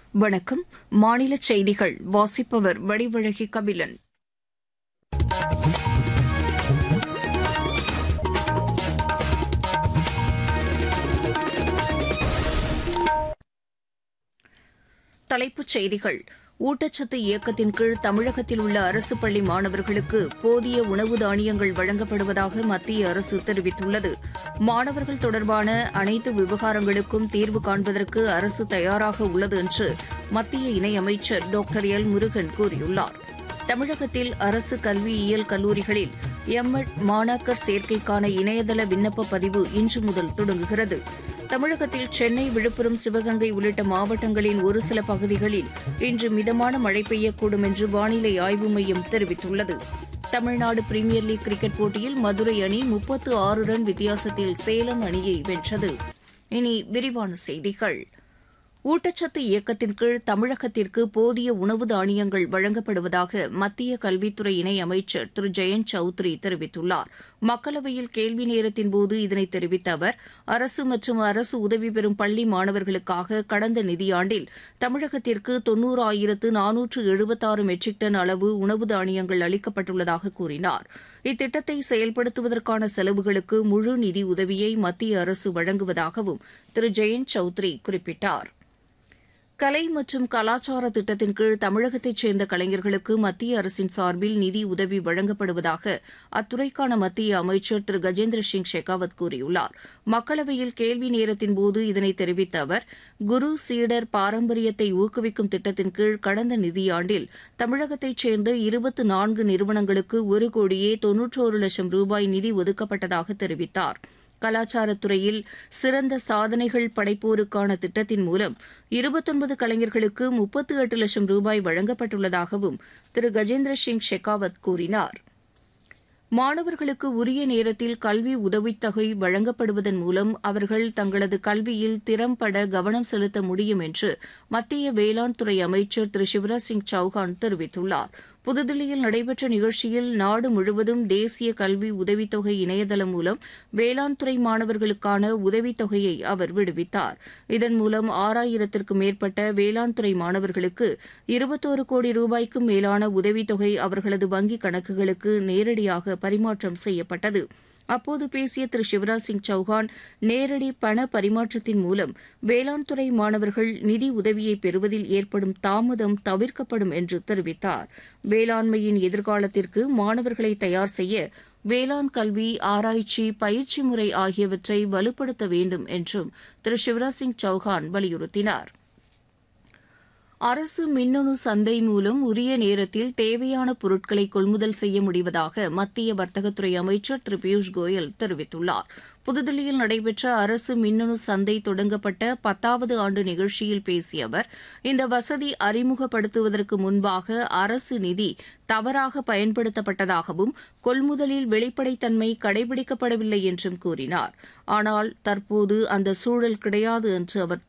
வணக்கம் மாநில செய்திகள் வாசிப்பவர் வடிவழகி கபிலன் தலைப்புச் செய்திகள் ஊட்டச்சத்து இயக்கத்தின் கீழ் தமிழகத்தில் உள்ள அரசு பள்ளி மாணவர்களுக்கு போதிய உணவு தானியங்கள் வழங்கப்படுவதாக மத்திய அரசு தெரிவித்துள்ளது மாணவர்கள் தொடர்பான அனைத்து விவகாரங்களுக்கும் தீர்வு காண்பதற்கு அரசு தயாராக உள்ளது என்று மத்திய இணையமைச்சர் டாக்டர் எல் முருகன் கூறியுள்ளார் தமிழகத்தில் அரசு கல்வியியல் கல்லூரிகளில் எம்எட் மாணாக்கர் சேர்க்கைக்கான இணையதள விண்ணப்ப பதிவு இன்று முதல் தொடங்குகிறது தமிழகத்தில் சென்னை விழுப்புரம் சிவகங்கை உள்ளிட்ட மாவட்டங்களின் ஒரு சில பகுதிகளில் இன்று மிதமான மழை பெய்யக்கூடும் என்று வானிலை ஆய்வு மையம் தெரிவித்துள்ளது தமிழ்நாடு பிரீமியர் லீக் கிரிக்கெட் போட்டியில் மதுரை அணி முப்பத்து ஆறு ரன் வித்தியாசத்தில் சேலம் அணியை வென்றது இனி விரிவான செய்திகள் ஊட்டச்சத்து இயக்கத்தின் கீழ் தமிழகத்திற்கு போதிய உணவு தானியங்கள் வழங்கப்படுவதாக மத்திய கல்வித்துறை இணையமைச்சர் திரு ஜெயந்த் சௌத்ரி தெரிவித்துள்ளார் மக்களவையில் கேள்வி நேரத்தின்போது இதனை தெரிவித்த அவர் அரசு மற்றும் அரசு உதவி பெறும் பள்ளி மாணவர்களுக்காக கடந்த நிதியாண்டில் தமிழகத்திற்கு தொன்னூறாயிரத்து நானூற்று எழுபத்தாறு மெட்ரிக் டன் அளவு உணவு தானியங்கள் அளிக்கப்பட்டுள்ளதாக கூறினார் இத்திட்டத்தை செயல்படுத்துவதற்கான செலவுகளுக்கு முழு நிதி உதவியை மத்திய அரசு வழங்குவதாகவும் திரு ஜெயந்த் சௌத்ரி குறிப்பிட்டார் கலை மற்றும் கலாச்சார திட்டத்தின் கீழ் தமிழகத்தைச் சேர்ந்த கலைஞர்களுக்கு மத்திய அரசின் சார்பில் நிதி உதவி வழங்கப்படுவதாக அத்துறைக்கான மத்திய அமைச்சர் திரு கஜேந்திர சிங் ஷெகாவத் கூறியுள்ளார் மக்களவையில் கேள்வி நேரத்தின்போது இதனை தெரிவித்த அவர் குரு சீடர் பாரம்பரியத்தை ஊக்குவிக்கும் திட்டத்தின் கீழ் கடந்த நிதியாண்டில் தமிழகத்தைச் சேர்ந்த இருபத்து நான்கு நிறுவனங்களுக்கு ஒரு கோடியே தொன்னூற்றோரு லட்சம் ரூபாய் நிதி ஒதுக்கப்பட்டதாக தெரிவித்தாா் கலாச்சாரத்துறையில் சிறந்த சாதனைகள் படைப்போருக்கான திட்டத்தின் மூலம் இருபத்தொன்பது கலைஞர்களுக்கு முப்பத்து எட்டு லட்சம் ரூபாய் வழங்கப்பட்டுள்ளதாகவும் திரு கஜேந்திர சிங் ஷெகாவத் கூறினார் மாணவர்களுக்கு உரிய நேரத்தில் கல்வி உதவித்தொகை வழங்கப்படுவதன் மூலம் அவர்கள் தங்களது கல்வியில் திறம்பட கவனம் செலுத்த முடியும் என்று மத்திய வேளாண் துறை அமைச்சர் திரு சிவராஜ் சிங் சௌஹான் தெரிவித்துள்ளார் புதுதில்லியில் நடைபெற்ற நிகழ்ச்சியில் நாடு முழுவதும் தேசிய கல்வி உதவித்தொகை இணையதளம் மூலம் வேளாண் துறை மாணவர்களுக்கான உதவித்தொகையை அவர் விடுவித்தார் இதன் மூலம் ஆறாயிரத்திற்கும் மேற்பட்ட வேளாண் துறை மாணவர்களுக்கு இருபத்தோரு கோடி ரூபாய்க்கும் மேலான உதவித்தொகை அவர்களது வங்கிக் கணக்குகளுக்கு நேரடியாக பரிமாற்றம் செய்யப்பட்டது அப்போது பேசிய திரு சிவராஜ் சிங் சௌஹான் நேரடி பண பரிமாற்றத்தின் மூலம் வேளாண் துறை மாணவர்கள் நிதி உதவியை பெறுவதில் ஏற்படும் தாமதம் தவிர்க்கப்படும் என்று தெரிவித்தார் வேளாண்மையின் எதிர்காலத்திற்கு மாணவர்களை தயார் செய்ய வேளாண் கல்வி ஆராய்ச்சி பயிற்சி முறை ஆகியவற்றை வலுப்படுத்த வேண்டும் என்றும் திரு சிவராஜ் சிங் சௌஹான் வலியுறுத்தினார் அரசு மின்னணு சந்தை மூலம் உரிய நேரத்தில் தேவையான பொருட்களை கொள்முதல் செய்ய முடிவதாக மத்திய வர்த்தகத்துறை அமைச்சர் திரு பியூஷ் கோயல் தெரிவித்துள்ளார் புதுதில்லியில் நடைபெற்ற அரசு மின்னணு சந்தை தொடங்கப்பட்ட பத்தாவது ஆண்டு நிகழ்ச்சியில் பேசிய அவர் இந்த வசதி அறிமுகப்படுத்துவதற்கு முன்பாக அரசு நிதி தவறாக பயன்படுத்தப்பட்டதாகவும் கொள்முதலில் வெளிப்படைத்தன்மை கடைபிடிக்கப்படவில்லை என்றும் கூறினார் ஆனால் தற்போது அந்த சூழல் கிடையாது என்று அவர்